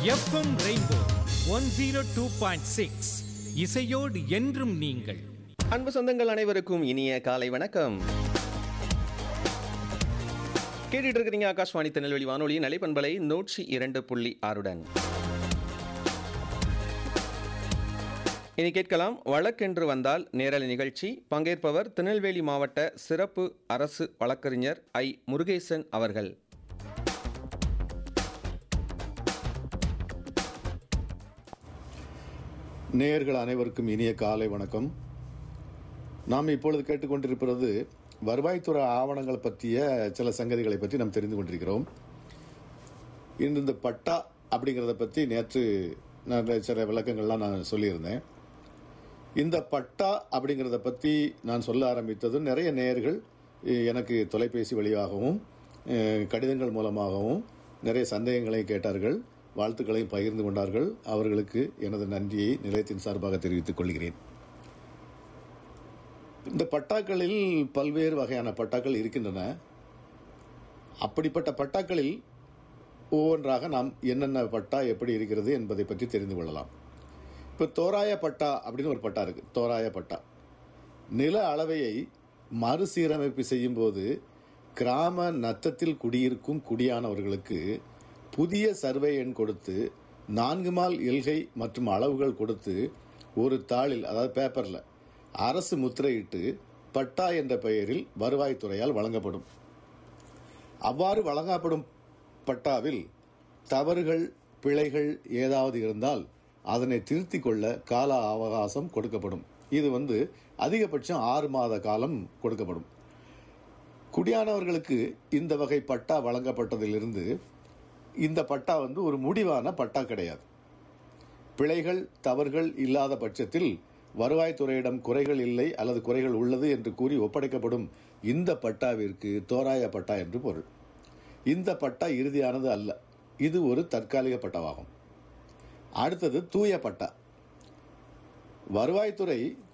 FM Rainbow one zero two point six இசையோடு என்றும் நீங்கள் அன்பு சொந்தங்கள் அனைவருக்கும் இனிய காலை வணக்கம் கேட்டுட்டு இருக்கிறீங்க ஆகாஷ்வாணி திருநெல்வேலி வானொலி நிலைப்பண்பலை நூற்றி இரண்டு புள்ளி ஆறுடன் இனி கேட்கலாம் வழக்கென்று வந்தால் நேரலை நிகழ்ச்சி பங்கேற்பவர் திருநெல்வேலி மாவட்ட சிறப்பு அரசு வழக்கறிஞர் ஐ முருகேசன் அவர்கள் நேயர்கள் அனைவருக்கும் இனிய காலை வணக்கம் நாம் இப்பொழுது கேட்டுக்கொண்டிருப்பது வருவாய்த்துறை ஆவணங்கள் பற்றிய சில சங்கதிகளை பற்றி நாம் தெரிந்து கொண்டிருக்கிறோம் இன்று இந்த பட்டா அப்படிங்கிறத பற்றி நேற்று நான் சில விளக்கங்கள்லாம் நான் சொல்லியிருந்தேன் இந்த பட்டா அப்படிங்கிறத பற்றி நான் சொல்ல ஆரம்பித்ததும் நிறைய நேயர்கள் அஹ், எனக்கு தொலைபேசி வழியாகவும் அஹ், கடிதங்கள் மூலமாகவும் நிறைய சந்தேகங்களை கேட்டார்கள் வாழ்த்துக்களையும் பகிர்ந்து கொண்டார்கள் அவர்களுக்கு எனது நன்றியை நிலையத்தின் சார்பாக தெரிவித்துக் கொள்கிறேன் இந்த பட்டாக்களில் பல்வேறு வகையான பட்டாக்கள் இருக்கின்றன அப்படிப்பட்ட பட்டாக்களில் ஒவ்வொன்றாக நாம் என்னென்ன பட்டா எப்படி இருக்கிறது என்பதை பற்றி தெரிந்து கொள்ளலாம் இப்போ தோராய பட்டா அப்படின்னு ஒரு பட்டா இருக்கு தோராய பட்டா நில அளவையை மறுசீரமைப்பு செய்யும்போது கிராம நத்தத்தில் குடியிருக்கும் குடியானவர்களுக்கு புதிய சர்வே எண் கொடுத்து நான்கு மால் எல்கை மற்றும் அளவுகள் கொடுத்து ஒரு தாளில் அதாவது பேப்பரில் அரசு முத்திரையிட்டு பட்டா என்ற பெயரில் வருவாய்த்துறையால் வழங்கப்படும் அவ்வாறு வழங்கப்படும் பட்டாவில் தவறுகள் பிழைகள் ஏதாவது இருந்தால் அதனை திருத்திக் கொள்ள கால அவகாசம் கொடுக்கப்படும் இது வந்து அதிகபட்சம் ஆறு மாத காலம் கொடுக்கப்படும் குடியானவர்களுக்கு இந்த வகை பட்டா வழங்கப்பட்டதிலிருந்து இந்த பட்டா வந்து ஒரு முடிவான பட்டா கிடையாது பிழைகள் தவறுகள் இல்லாத பட்சத்தில் வருவாய்த்துறையிடம் குறைகள் இல்லை அல்லது குறைகள் உள்ளது என்று கூறி ஒப்படைக்கப்படும் இந்த பட்டாவிற்கு தோராய பட்டா என்று பொருள் இந்த பட்டா இறுதியானது அல்ல இது ஒரு தற்காலிக பட்டாவாகும் அடுத்தது தூய பட்டா வருவாய்த்துறை